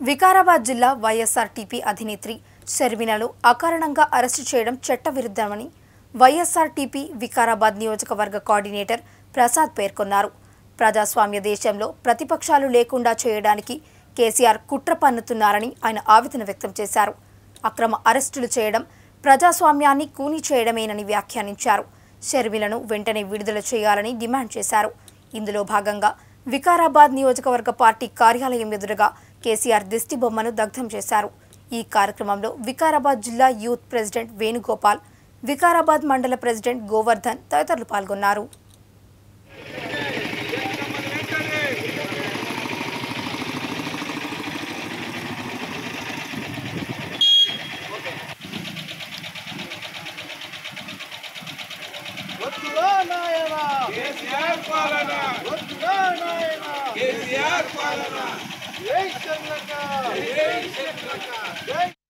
వికారాబాద్ జిల్లా వైఎస్ఆర్టీపీ అధినేత్రి షర్మినను అకారణంగా అరెస్టు చేయడం చట్టవిరుద్ధమని వైఎస్ఆర్టీపీ వికారాబాద్ నియోజకవర్గ కోఆర్డినేటర్ ప్రసాద్ పేర్కొన్నారు ప్రజాస్వామ్య దేశంలో ప్రతిపక్షాలు లేకుండా చేయడానికి కేసీఆర్ కుట్ర పన్నుతున్నారని ఆయన ఆవేదన వ్యక్తం చేశారు అక్రమ అరెస్టులు చేయడం ప్రజాస్వామ్యాన్ని కూనీ చేయడమేనని వ్యాఖ్యానించారు షర్మిలను వెంటనే విడుదల చేయాలని డిమాండ్ చేశారు ఇందులో భాగంగా వికారాబాద్ నియోజకవర్గ పార్టీ కార్యాలయం ఎదురుగా కేసీఆర్ దిష్టి బొమ్మను దగ్ధం చేశారు ఈ కార్యక్రమంలో వికారాబాద్ జిల్లా యూత్ ప్రెసిడెంట్ వేణుగోపాల్ వికారాబాద్ మండల ప్రెసిడెంట్ గోవర్ధన్ తదితరులు పాల్గొన్నారు వద్దురా నాయనా కేసీఆర్ పాలన వద్దురా నాయనా కేసీఆర్ పాలన జై చంద్రక జై చంద్రక జై